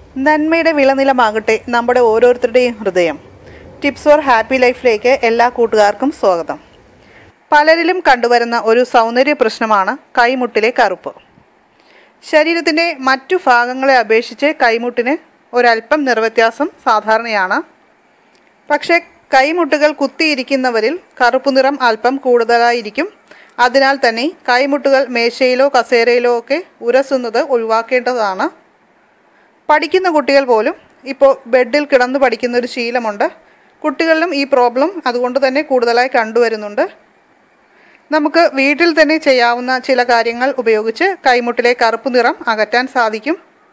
നന്മയുടെ വിളനിലമാകട്ടെ നമ്മുടെ ഓരോരുത്തരുടെയും ഹൃദയം ടിപ്സ് ഫോർ ഹാപ്പി ലൈഫിലേക്ക് എല്ലാ കൂട്ടുകാർക്കും സ്വാഗതം പലരിലും കണ്ടുവരുന്ന ഒരു സൗന്ദര്യ പ്രശ്നമാണ് കൈമുട്ടിലെ കറുപ്പ് ശരീരത്തിൻ്റെ മറ്റു ഭാഗങ്ങളെ അപേക്ഷിച്ച് കൈമുട്ടിന് ഒരല്പം നിറവ്യത്യാസം സാധാരണയാണ് പക്ഷേ കൈമുട്ടുകൾ കുത്തിയിരിക്കുന്നവരിൽ കറുപ്പ് നിറം അല്പം കൂടുതലായിരിക്കും അതിനാൽ തന്നെ കൈമുട്ടുകൾ മേശയിലോ കസേരയിലോ ഒക്കെ ഉരസുന്നത് ഒഴിവാക്കേണ്ടതാണ് പഠിക്കുന്ന കുട്ടികൾ പോലും ഇപ്പോൾ ബെഡിൽ കിടന്ന് പഠിക്കുന്ന ഒരു ശീലമുണ്ട് കുട്ടികളിലും ഈ പ്രോബ്ലം അതുകൊണ്ട് തന്നെ കൂടുതലായി കണ്ടുവരുന്നുണ്ട് നമുക്ക് വീട്ടിൽ തന്നെ ചെയ്യാവുന്ന ചില കാര്യങ്ങൾ ഉപയോഗിച്ച് കൈമുട്ടിലെ കറുപ്പ് നിറം അകറ്റാൻ സാധിക്കും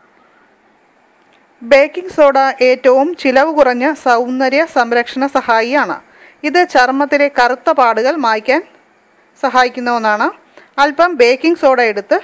ബേക്കിംഗ് സോഡ ഏറ്റവും ചിലവ് കുറഞ്ഞ സൗന്ദര്യ സംരക്ഷണ സഹായിയാണ് ഇത് ചർമ്മത്തിലെ കറുത്ത പാടുകൾ മായ്ക്കാൻ സഹായിക്കുന്ന ഒന്നാണ് അല്പം ബേക്കിംഗ് സോഡ എടുത്ത്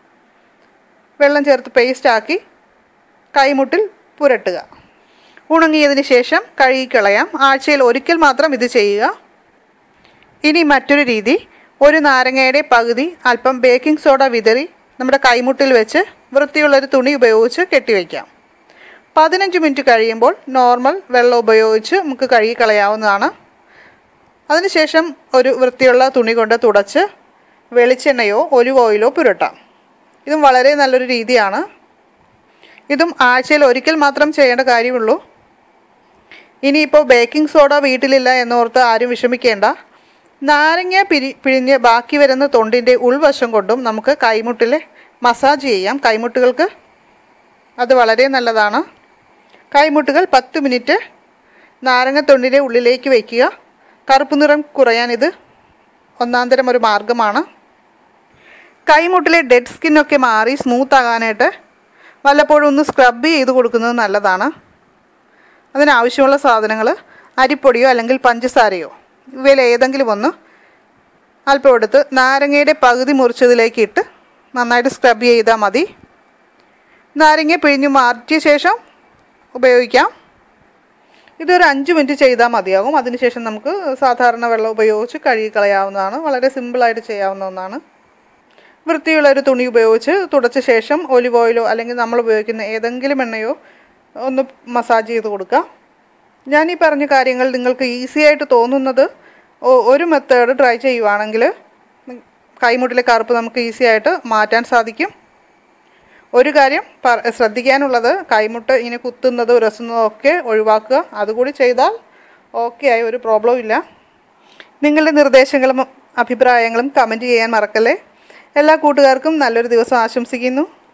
വെള്ളം ചേർത്ത് പേസ്റ്റാക്കി കൈമുട്ടിൽ പുരട്ടുക ഉണങ്ങിയതിന് ശേഷം കഴുകിക്കളയാം ആഴ്ചയിൽ ഒരിക്കൽ മാത്രം ഇത് ചെയ്യുക ഇനി മറ്റൊരു രീതി ഒരു നാരങ്ങയുടെ പകുതി അല്പം ബേക്കിംഗ് സോഡ വിതറി നമ്മുടെ കൈമുട്ടിൽ വെച്ച് വൃത്തിയുള്ളൊരു തുണി ഉപയോഗിച്ച് കെട്ടിവയ്ക്കാം പതിനഞ്ച് മിനിറ്റ് കഴിയുമ്പോൾ നോർമൽ വെള്ളം ഉപയോഗിച്ച് നമുക്ക് കഴുകിക്കളയാവുന്നതാണ് അതിനുശേഷം ഒരു വൃത്തിയുള്ള തുണി കൊണ്ട് തുടച്ച് വെളിച്ചെണ്ണയോ ഒലിവ് ഓയിലോ പുരട്ടാം ഇതും വളരെ നല്ലൊരു രീതിയാണ് ഇതും ആഴ്ചയിൽ ഒരിക്കൽ മാത്രം ചെയ്യേണ്ട കാര്യമുള്ളൂ ഇനിയിപ്പോൾ ബേക്കിംഗ് സോഡ വീട്ടിലില്ല എന്നോർത്ത് ആരും വിഷമിക്കേണ്ട നാരങ്ങ പിരി പിഴിഞ്ഞ് ബാക്കി വരുന്ന തൊണ്ടിൻ്റെ ഉൾവശം കൊണ്ടും നമുക്ക് കൈമുട്ടിൽ മസാജ് ചെയ്യാം കൈമുട്ടുകൾക്ക് അത് വളരെ നല്ലതാണ് കൈമുട്ടുകൾ പത്ത് മിനിറ്റ് നാരങ്ങ തൊണ്ടിൻ്റെ ഉള്ളിലേക്ക് വയ്ക്കുക കറുപ്പ് നിറം കുറയാൻ ഇത് ഒന്നാന്തരം ഒരു മാർഗമാണ് കൈമുട്ടിലെ ഡെഡ് സ്കിന്നൊക്കെ മാറി സ്മൂത്ത് ആകാനായിട്ട് വല്ലപ്പോഴും ഒന്ന് സ്ക്രബ് ചെയ്ത് കൊടുക്കുന്നത് നല്ലതാണ് അതിനാവശ്യമുള്ള സാധനങ്ങൾ അരിപ്പൊടിയോ അല്ലെങ്കിൽ പഞ്ചസാരയോ ഇവയിൽ ഏതെങ്കിലും ഒന്ന് അല്പം എടുത്ത് നാരങ്ങയുടെ പകുതി മുറിച്ചതിലേക്ക് ഇട്ട് നന്നായിട്ട് സ്ക്രബ് ചെയ്താൽ മതി നാരങ്ങ പിഴിഞ്ഞ് മാറ്റിയ ശേഷം ഉപയോഗിക്കാം ഇതൊരു അഞ്ച് മിനിറ്റ് ചെയ്താൽ മതിയാകും അതിനുശേഷം നമുക്ക് സാധാരണ വെള്ളം ഉപയോഗിച്ച് കഴുകി കളയാവുന്നതാണ് വളരെ സിമ്പിളായിട്ട് ചെയ്യാവുന്ന ഒന്നാണ് വൃത്തിയുള്ള ഒരു തുണി ഉപയോഗിച്ച് തുടച്ച ശേഷം ഒലിവ് ഓയിലോ അല്ലെങ്കിൽ നമ്മൾ ഉപയോഗിക്കുന്ന ഏതെങ്കിലും എണ്ണയോ ഒന്ന് മസാജ് ചെയ്ത് കൊടുക്കുക ഞാൻ ഈ പറഞ്ഞ കാര്യങ്ങൾ നിങ്ങൾക്ക് ഈസി ആയിട്ട് തോന്നുന്നത് ഒ- ഒരു മെത്തേഡ് ട്രൈ ചെയ്യുവാണെങ്കിൽ കൈമുട്ടിലെ കറുപ്പ് നമുക്ക് ഈസി ആയിട്ട് മാറ്റാൻ സാധിക്കും ഒരു കാര്യം പ- ശ്രദ്ധിക്കാനുള്ളത് കൈമുട്ട് ഇങ്ങനെ കുത്തുന്നത് ഉരസുന്നതും ഒക്കെ ഒഴിവാക്കുക അതുകൂടി ചെയ്താൽ ഓക്കെ ആയി ഒരു പ്രോബ്ലം ഇല്ല നിങ്ങളുടെ നിർദ്ദേശങ്ങളും അഭിപ്രായങ്ങളും കമൻറ്റ് ചെയ്യാൻ മറക്കല്ലേ എല്ലാ കൂട്ടുകാർക്കും നല്ലൊരു ദിവസം ആശംസിക്കുന്നു